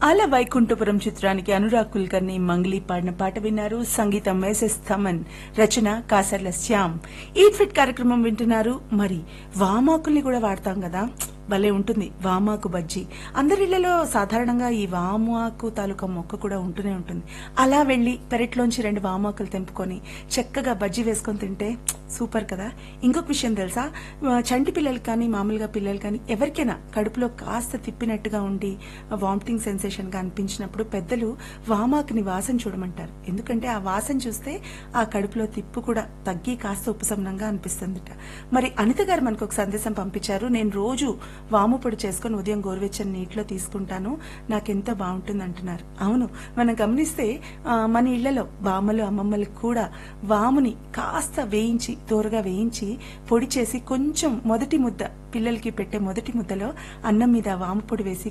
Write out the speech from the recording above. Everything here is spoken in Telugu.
అల వైకుంఠపురం చిత్రానికి అనురాగ్ కుల్కర్ని మంగ్లీ పాడిన పాట విన్నారు సంగీతం ఎస్ఎస్ థమన్ రచన కాసర్ల శ్యామ్ ఈట్ ఫిట్ కార్యక్రమం వింటున్నారు మరి వామాకుల్ని కూడా వాడతాం కదా భలే ఉంటుంది వామాకు బజ్జీ అందరిళ్లలో సాధారణంగా ఈ వామాకు తాలూకా మొక్క కూడా ఉంటూనే ఉంటుంది అలా వెళ్లి పెరట్లోంచి రెండు వామాకులు తెంపుకొని చక్కగా బజ్జీ వేసుకొని తింటే సూపర్ కదా ఇంకొక విషయం తెలుసా ఆ, చంటి పిల్లలు కానీ మామూలుగా పిల్లలు కానీ ఎవరికైనా కడుపులో కాస్త తిప్పినట్టుగా ఉండి వామిటింగ్ సెన్సేషన్ గా అనిపించినప్పుడు పెద్దలు వామాకుని వాసన చూడమంటారు ఎందుకంటే ఆ వాసన చూస్తే ఆ కడుపులో తిప్పు కూడా తగ్గి కాస్త ఉపశమనంగా అనిపిస్తుందిట మరి అనిత గారు మనకు ఒక సందేశం పంపించారు నేను రోజు వాము పొడి చేసుకుని ఉదయం గోరువెచ్చని నీటిలో తీసుకుంటాను నాకెంతో బాగుంటుంది అంటున్నారు అవును మనం గమనిస్తే ఆ, మన ఇళ్లలో బామ్మలు అమ్మమ్మలకు కూడా వాముని కాస్త వేయించి దూరగా వేయించి పొడి చేసి కొంచెం మొదటి ముద్ద పిల్లలకి పెట్టే మొదటి ముద్దలో అన్నం మీద వాము పొడి వేసి